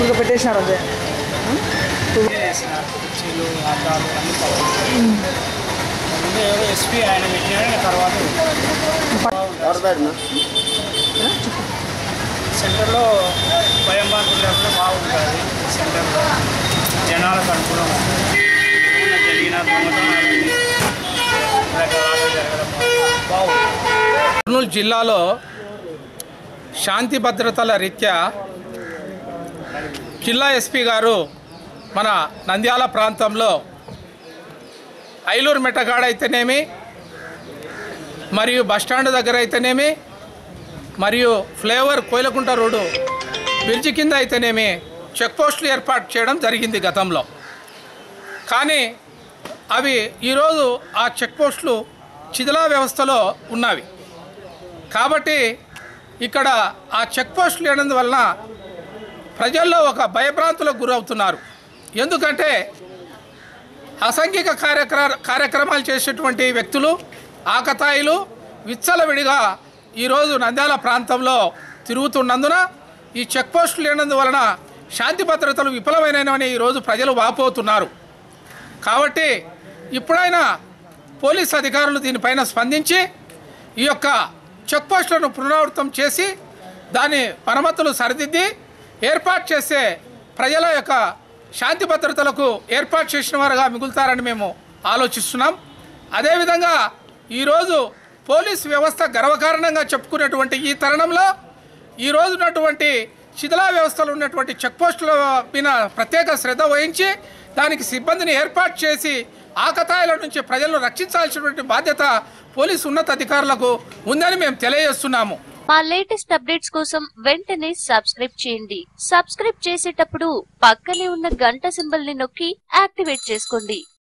మామూలుగా పెట్టేసినారు అదే వేసినారు కుర్చీలు అద్దాలు అన్ని పక్కన. ముందు ఎవరో ఎస్పీ ఆయన పెట్టినాడు ఇంకా తర్వాత సెంటర్లో భయం బాంకులు లేకుండా బాగుంటుంది సెంటర్లో జనాలకు అనుకూలం ఏమైనా జరిగిన దొంగతనాలు రకరకాలు జరగడం బాగుంటుంది కర్నూలు జిల్లాలో శాంతి భద్రతల రీత్యా జిల్లా ఎస్పీ గారు మన నంద్యాల ప్రాంతంలో ఐలూరు మెట్టగాడ అయితేనేమి మరియు బస్టాండ్ దగ్గర అయితేనేమి మరియు ఫ్లేవర్ కోయిలకుంట రోడ్డు బ్రిడ్జి కింద అయితేనేమి చెక్ పోస్టులు ఏర్పాటు చేయడం జరిగింది గతంలో కానీ అవి ఈరోజు ఆ చెక్ పోస్టులు చిదిలా వ్యవస్థలో ఉన్నవి కాబట్టి ఇక్కడ ఆ చెక్ పోస్టులు వేయడం వలన ప్రజల్లో ఒక భయభ్రాంతులకు గురవుతున్నారు ఎందుకంటే అసాంఘిక కార్యక్ర కార్యక్రమాలు చేసేటువంటి వ్యక్తులు ఆకతాయిలు విచ్చలవిడిగా ఈరోజు నంద్యాల ప్రాంతంలో తిరుగుతున్నందున ఈ చెక్ పోస్టులు లేనందువలన శాంతి భద్రతలు విఫలమైనవని ఈరోజు ప్రజలు వాపోతున్నారు కాబట్టి ఇప్పుడైనా పోలీస్ అధికారులు దీనిపైన స్పందించి ఈ యొక్క చెక్ పోస్టులను పునరావృతం చేసి దాని మరమ్మతులు సరిదిద్ది ఏర్పాటు చేసే ప్రజల యొక్క శాంతి భద్రతలకు ఏర్పాటు చేసిన వారుగా మిగులుతారని మేము ఆలోచిస్తున్నాం అదేవిధంగా ఈరోజు పోలీస్ వ్యవస్థ గర్వకారణంగా చెప్పుకునేటువంటి ఈ తరుణంలో ఈ రోజు ఉన్నటువంటి శిథిలా వ్యవస్థలో ఉన్నటువంటి చెక్ పోస్టుల మీద ప్రత్యేక శ్రద్ధ వహించి దానికి సిబ్బందిని ఏర్పాటు చేసి ఆకతాయిల నుంచి ప్రజలను రక్షించాల్సినటువంటి బాధ్యత పోలీసు ఉన్నతాధికారులకు ఉందని మేము తెలియజేస్తున్నాము మా లేటెస్ట్ అప్డేట్స్ కోసం వెంటనే సబ్స్క్రైబ్ చేయండి సబ్స్క్రైబ్ చేసేటప్పుడు పక్కనే ఉన్న గంట సింబల్ ని నొక్కి యాక్టివేట్ చేసుకోండి